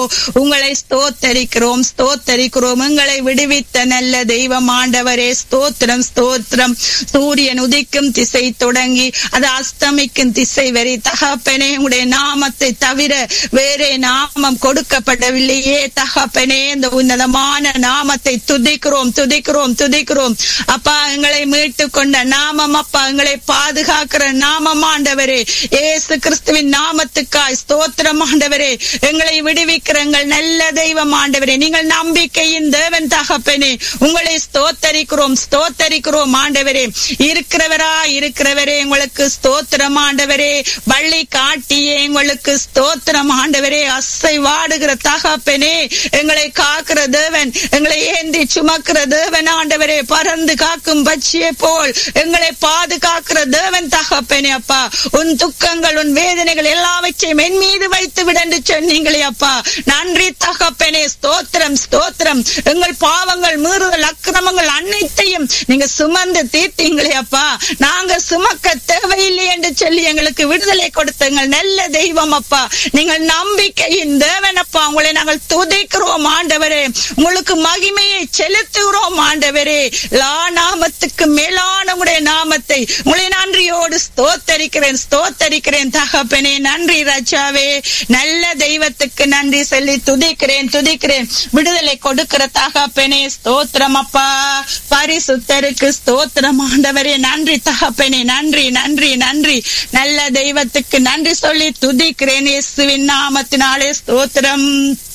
உங்களை ஸ்தோத்தரிக்கிறோம் ஸ்தோத்தரிக்கிறோம் எங்களை விடுவித்த நல்ல தெய்வம் ஆண்டவரே ஸ்தோத்திரம் ஸ்தோத்திரம் சூரியன் உதிக்கும் திசை தொடங்கி அது அஸ்தமிக்கும் திசை வரை தகப்பனே உங்களுடைய நாமத்தை தவிர வேறே நாமம் கொடுக்கப்படவில்லையே தகப்பனே இந்த உன்னதமான நாமத்தை துதிக்கிறோம் துதிக்கிறோம் துதிக்கிறோம் அப்பா எங்களை மீட்டு கொண்ட நாமம் அப்பா எங்களை பாதுகாக்கிற நாமம் ஆண்டவரே ஏசு கிறிஸ்துவின் நாமத்துக்காய் ஸ்தோத்திரம் ஆண்டவரே எங்களை விடுவிக்கிற எங்கள் நல்ல தெய்வம் ஆண்டவரே நீங்கள் நம்பிக்கையின் தேவன் தகப்பனே உங்களை ஸ்தோத்தரிக்கிறோம் ஸ்தோத்தரிக்கிறோம் ஆண்டவரே இருக்கிறவரா இருக்கிறவரே உங்களுக்கு ஸ்தோத்திரம் ஆண்டவரே வள்ளி காட்டியே எங்களுக்கு ஸ்தோத்திரம் ஆண்டவரே அசை வாடுகிற தகப்பனே எங்களை காக்கிற தேவன் எங்களை ஏந்தி சுமக்கிற தேவன் ஆண்டவரே பறந்து காக்கும் பட்சியை போல் எங்களை பாதுகாக்கிற தேவன் தகப்பனே அப்பா உன் துக்கங்கள் உன் வேதனைகள் எல்லாவற்றையும் என் மீது வைத்து விடண்டு சொன்னீங்களே அப்பா நன்றி தகப்பனே ஸ்தோத்திரம் ஸ்தோத்திரம் எங்கள் பாவங்கள் மீறுதல் அக்கிரமங்கள் அனைத்தையும் நீங்க சுமந்து தீர்த்தீங்களே அப்பா நாங்க சுமக்க தேவையில்லை என்று சொல்லி எங்களுக்கு விடுதலை கொடுத்த எங்கள் நல்ல தெய்வம் அப்பா நீங்கள் நம்பிக்கையின் தேவன் அப்பா உங்களை நாங்கள் துதைக்கிறோம் ஆண்டவரே உங்களுக்கு மகிமையை செலுத்துகிறோம் ஆண்டவரே லா நாமத்துக்கு மேலான உடைய நாமத்தை உங்களை நன்றியோடு ஸ்தோத்தரிக்கிறேன் ஸ்தோத்தரிக்கிறேன் தகப்பனே நன்றி ராஜாவே நல்ல தெய்வத்துக்கு நன்றி சொல்லி துதிக்கிறேன் துதிக்கிறேன் விடுதலை கொடுக்கிற தகப்பனே ஸ்தோத்திரம் அப்பா பரிசுத்தருக்கு ஸ்தோத்திரம் ஆண்டவரே நன்றி தகப்பனே நன்றி நன்றி நன்றி நல்ல தெய்வத்துக்கு நன்றி சொல்லி துதிக்கிறேன் இயேசுவின் நாமத்தினாலே ஸ்தோத்திரம்